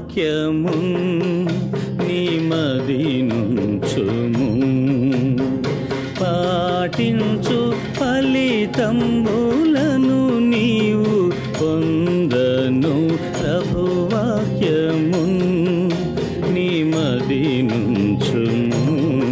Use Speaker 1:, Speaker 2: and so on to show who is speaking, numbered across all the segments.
Speaker 1: వాక్యము నిమది నుంచుము పాటించు ఫలితంబులను నీవు పొందను ప్రభువాక్యము నిమది నుంచుము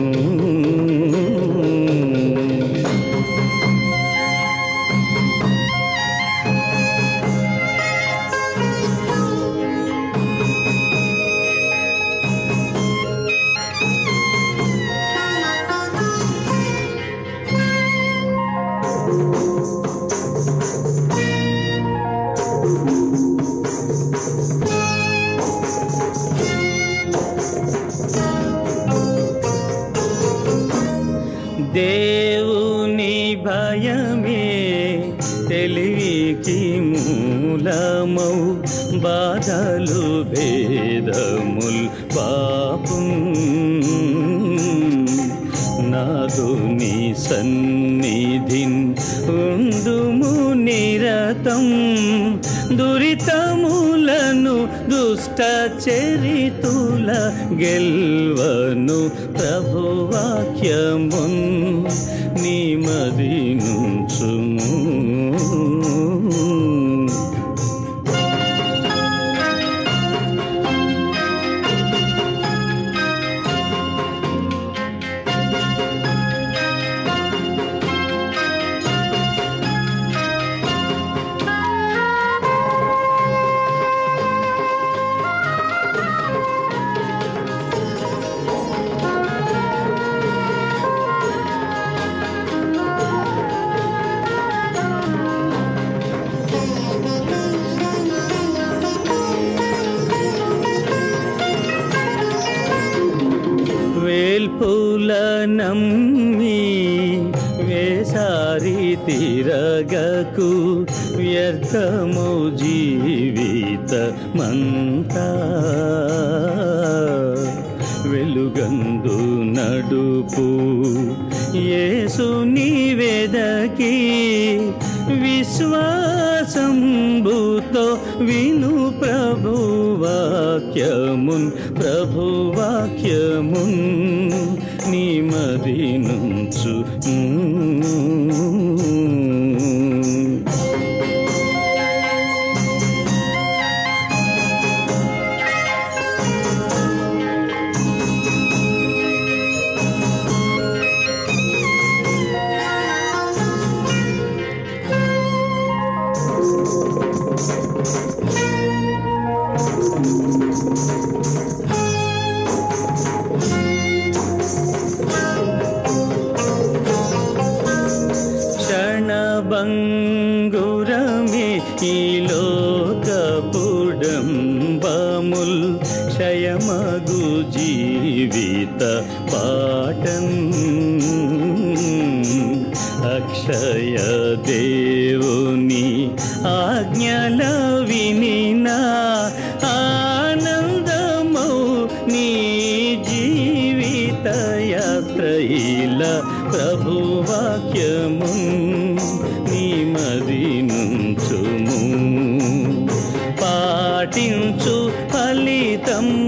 Speaker 1: దేవుని భయమే తెలివికి మూలమౌ బాధలు భేదముల్ పాపం నాదుని సన్నిధిన్ ఉండుము నిరతం దురితములను దుష్ట చరితుల గెల్వను ప్రభువాక్యమున్ నిమది నుంచుము వేల్పుల నమ్మి వేసారి తిరగకు వ్యర్థము జీవిత మంతా వెలుగందు నడుపు యేసుని వెదకి విశ్వాసంబుతో విను ప్రభువాక్యమున్ ప్రభువాక్యమున్ నిమది నుంచు క్షణభంగురమే ఈ లోకపుడంబముల్ క్షయమగు జీవిత పాఠం అక్షయ దేవుని ఆజ్ఞల వినినా ఆనందమౌ నీ జీవిత యాత్రయిల ప్రభువాక్యము నిమది నుంచుము పాటించు ఫలితం